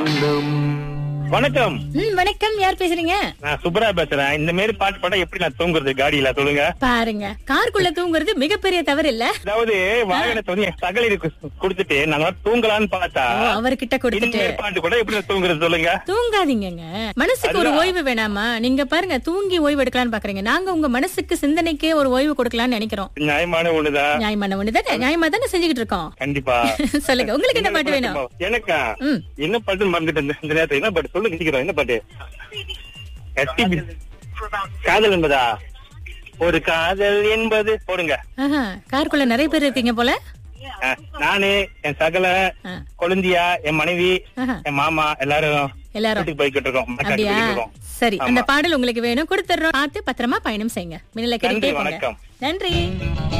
சொந்தம் வணக்கம் ம் வணக்கம் யார் பேசுறீங்க நான் சுப்ரா பேசுறேன் இந்த மாதிரி பாட்டு பாட்டா எப்படி நான் தூங்குறது காடியில சொல்லுங்க பாருங்க காருக்குள்ள தூங்குறது மிகப்பெரிய தவறு இல்ல அதாவது வாகனத்தை வந்து என் சகலிற்கு கொடுத்துட்டு நாங்க தூங்கலாம்னு பார்த்தா ஓ, அவர்கிட்ட இந்த கொடுத்துட்டு மாதிரி பாட்டு கூட எப்படி நான் தூங்குறது சொல்லுங்க தூங்காதீங்கங்க மனசுக்கு ஒரு ஓய்வு வேணாமா நீங்க பாருங்க தூங்கி ஓய்வு எடுக்கலாம்னு பாக்குறீங்க நாங்க உங்க மனசுக்கு சிந்தனைக்கு ஒரு ஓய்வு கொடுக்கலாம்னு நினைக்கிறோம் நியாயமான ஒண்ணுதான் நியாயமான ஒண்ணு தானே நியாயமா தானே செஞ்சுக்கிட்டு இருக்கோம் கண்டிப்பா சொல்லுங்க உங்களுக்கு என்ன பாட்டு வேணும் எனக்கா ம். என்ன பாட்டு மறந்துட்டு இருந்தேன் இந்த நேரத்துல என்ன பாட்டு சொல்லுங்க சீக்கிரம் என்ன பாட்டு SPB. காதல் என்பதா ஒரு காதல் என்பது போடுங்க ஆஹா, காருக்குள்ள நிறைய பேர் இருக்கீங்க போல அஹ், நானு என் சகல ஆ. கொழுந்தியா என் மனைவி ஆஹா. என் மாமா எல்லாரும் எல்லாரும் வீட்டுக்கு போய்கிட்டு இருக்கோம் மக்காட்டு அப்படியா போய்கிட்டு இருக்கோம் சரி ஆமா. அந்த பாடல் உங்களுக்கு வேணும் கொடுத்துறோம் பார்த்து பத்திரமா பயணம் செய்யுங்க மின்னல நன்றி, கேட்டுட்டே போங்க வணக்கம். நன்றி